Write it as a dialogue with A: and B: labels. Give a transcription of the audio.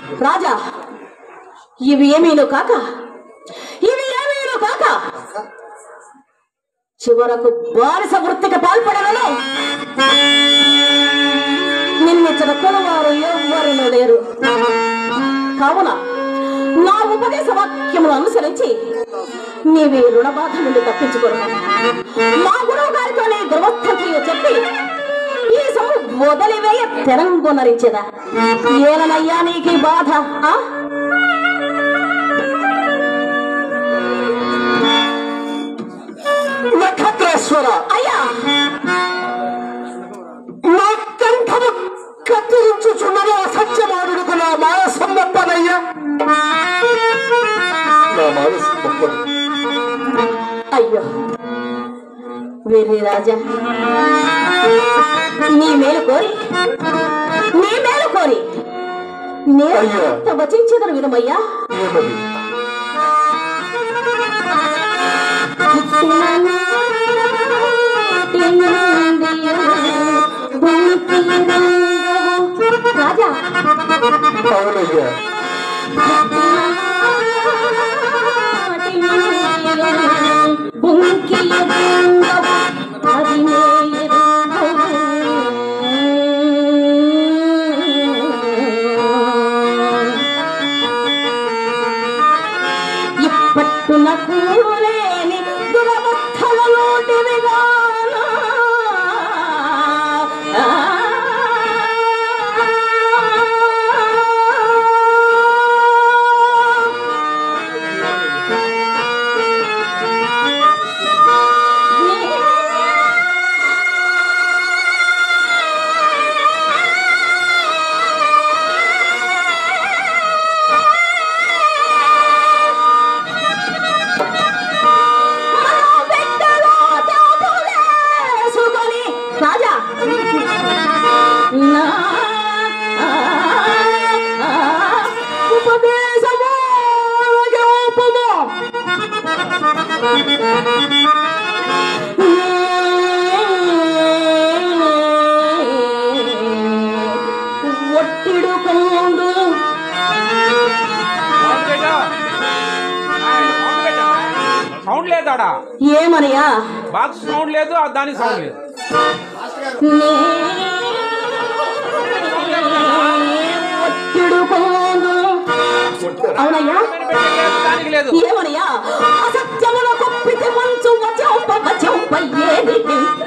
A: రాజా ఇవి ఏమీను కాక ఇవి ఏమీను కాక చివరకు బానిస వృత్తికి పాల్పడలను నిన్నిచ్చిన కులవారు ఎవ్వరును లేరు కావున నా ఉపదేశ వాక్యములు అనుసరించి నీవి రుణబాధ నుండి తప్పించుకోరు మా గురువు గారితో నీ దుర్వస్థతయు చెప్పి ఈ సొమ్ము వదిలివేయ తెలంగొనరించేదా ఏలనయ్యా నీకు ఈ బాధ ఆ?
B: నక్షత్రేశ్వర
A: అయ్యా
B: నా కంఠము కత్తిరించుచున్నది అసత్యమాడుకు నా మానసం నప్పదయ్యా నా మానసం నప్పదు
A: అయ్యో వీరి రాజా నీ మేలు కోరి నీ మేలు కోరి నేను
B: అయ్యా.
A: ఎంత వచించదను వినమయ్యా
B: ఏమది
A: రాజా
B: అవునయ్యా
A: ఇప్పట్టున కూలేని దురవస్థలలోటివిగానా రాజా నా ఉపదేశము ఉపమో ఒట్టిడుకుండు
C: సౌండ్ లేదాడా
A: ఏమనయా
C: బాక్స్ సౌండ్ లేదు ఆ దానికి సౌండ్ లేదు
A: ఒట్టిడుకుండు అవునయ్యా
C: దానికి లేదు
A: ఏమనయ్యా అసత్యముల కొప్పితే మంచు వచంప వచంప ఏది వింత